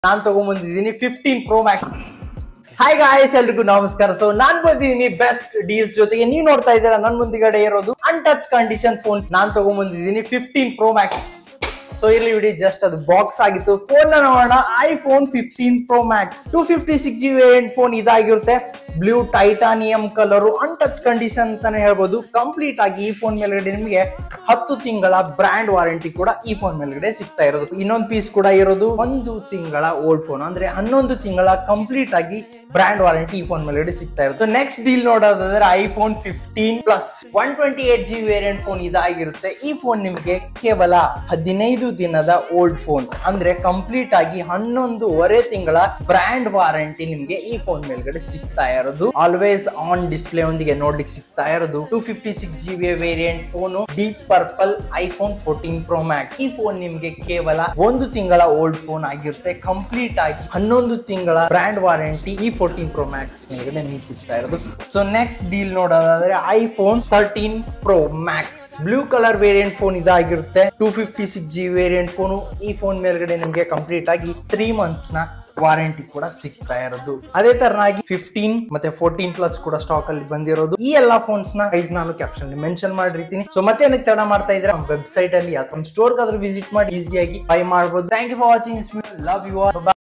ನಾನ್ ತಗೊಂಡ್ಬಂದಿದ್ದೀನಿ fifteen pro max hi guys ಎಲ್ರಿಗೂ ನಮಸ್ಕಾರ ಸೊ ನಾನ್ ಬಂದಿದ್ದೀನಿ ಬೆಸ್ಟ್ ಡೀಲ್ಸ್ ಜೊತೆಗೆ ನೀವು ನೋಡ್ತಾ ಇದ್ದೀರಾ ನನ್ ಮುಂದಿಗಡೆ ಇರೋದು ಅನ್ಟಚ್ ಕಂಡೀಷನ್ ಫೋನ್ ನಾನ್ ತಗೊಂಡ್ಬಂದಿದ್ದೀನಿ ಫಿಫ್ಟೀನ್ ಪ್ರೋ ಮ್ಯಾಕ್ಸ್ ಸೊ ಇಲ್ಲಿ ಬಿಡಿ ಜಸ್ಟ್ ಅದು ಬಾಕ್ಸ್ ಆಗಿತ್ತು ಫೋನ್ ನೋಡೋಣ iPhone fifteen pro max two fifty six G variant phone ಇದಾಗಿರುತ್ತೆ blue titanium colour untouch condition ಅಂತಾನೆ ಹೇಳ್ಬೋದು ಕಂಪ್ಲೀಟ್ ಆಗಿ ಈ ಫೋನ್ ಮೇಲ್ಗಡೆ ನಿಮಗೆ ಹತ್ತು ತಿಂಗಳ ಬ್ರ್ಯಾಂಡ್ ವಾರಂಟಿ ಕೂಡ ಈ ಫೋನ್ ಮೇಲ್ಗಡೆ ಸಿಗ್ತಾ ಇರೋದು ಇನ್ನೊಂದು ಪೀಸ್ ಕೂಡ ಇರೋದು ಒಂದು ತಿಂಗಳ ಓಲ್ಡ್ ಫೋನ್ ಅಂದ್ರೆ ಹನ್ನೊಂದು ತಿಂಗಳ ಕಂಪ್ಲೀಟ್ ಆಗಿ ಬ್ರ್ಯಾಂಡ್ ವಾರಂಟಿ ಈ ಫೋನ್ ಮೇಲ್ಗಡೆ ಸಿಗ್ತಾ ಇರುತ್ತೆ ನೆಕ್ಸ್ಟ್ ಡೀಲ್ ನೋಡೋದಾದ್ರೆ iPhone fifteen plus one twenty eight G variant phone ಇದಾಗಿರುತ್ತೆ ಈ ಫೋನ್ ನಿಮಗೆ ಕೇವಲ ಹದಿನೈದು ದಿನದ ಓಲ್ಡ್ ಫೋನ್ ಅಂದ್ರೆ ಕಂಪ್ಲೀಟ್ ಆಗಿ ಹನ್ನೊಂದುವರೆ ತಿಂಗಳ ಬ್ರ್ಯಾಂಡ್ ವಾರಂಟಿ ನಿಮ್ಗೆ ಈ ಫೋನ್ ಮೇಲ್ಗಡೆ ಸಿಗ್ತಾ ಇರೋದು ಆಲ್ವೇಸ್ ಆನ್ ಡಿಸ್ಪ್ಲೇ ಒಂದಿಗೆ ನೋಡ್ಲಿಕ್ಕೆ ಸಿಗ್ತಾ ಇರೋದು two fifty six G B variant phone deep purple iPhone fourteen pro max ಈ ಫೋನ್ ನಿಮ್ಗೆ ಕೇವಲ ಒಂದು ತಿಂಗಳ ಓಲ್ಡ್ ಫೋನ್ ಆಗಿರುತ್ತೆ ಕಂಪ್ಲೀಟ್ ಆಗಿ ಹನ್ನೊಂದು ತಿಂಗಳ ಬ್ರ್ಯಾಂಡ್ ವಾರಂಟಿ ಈ ಫೋರ್ಟೀನ್ ಪ್ರೋ ಮ್ಯಾಕ್ಸ್ ಮೇಲ್ಗಡೆ ನಿಮ್ಗೆ ಸಿಗ್ತಾ ಇರೋದು ಸೊ ನೆಕ್ಸ್ಟ್ ಡೀಲ್ ನೋಡೋದಾದ್ರೆ iPhone thirteen pro max blue colour variant phone ಇದಾಗಿರುತ್ತೆ two fifty six G variant phone ಈ ಫೋನ್ ಮೇಲ್ಗಡೆ ನಿಮ್ಗೆ ಕಂಪ್ಲೀಟ್ ಆಗಿ ತ್ರೀ ಮಂತ್ಸ್ ನ ವಾರಂಟಿ ಕೂಡ ಸಿಗ್ತಾ ಇರೋದು ಅದೇ ತರನಾಗಿ ಫಿಫ್ಟೀನ್ ಮತ್ತೆ ಫೋರ್ಟೀನ್ ಪ್ಲಸ್ ಕೂಡ ಸ್ಟಾಕ್ ಅಲ್ಲಿ ಬಂದಿರೋದು ಈ ಎಲ್ಲಾ ಫೋನ್ಸ್ ನ ಪ್ರೈಸ್ ನಾನು ಕ್ಯಾಪ್ಷನ್ ಮೆನ್ಷನ್ ಮಾಡಿರ್ತೀನಿ ಸೊ ಮತ್ತೆ ಏನಕ್ಕೆ ತಡ ಮಾಡ್ತಾ ಇದ್ರೆ ನಮ್ಮ ವೆಬ್ಸೈಟ್ ಅಲ್ಲಿ ಅಥವಾ ಸ್ಟೋರ್ ಆದ್ರೂ ವಿಸಿಟ್ ಮಾಡಿ ಈಸಿಯಾಗಿ ಬೈ ಮಾಡಬಹುದು thank you for watching love you R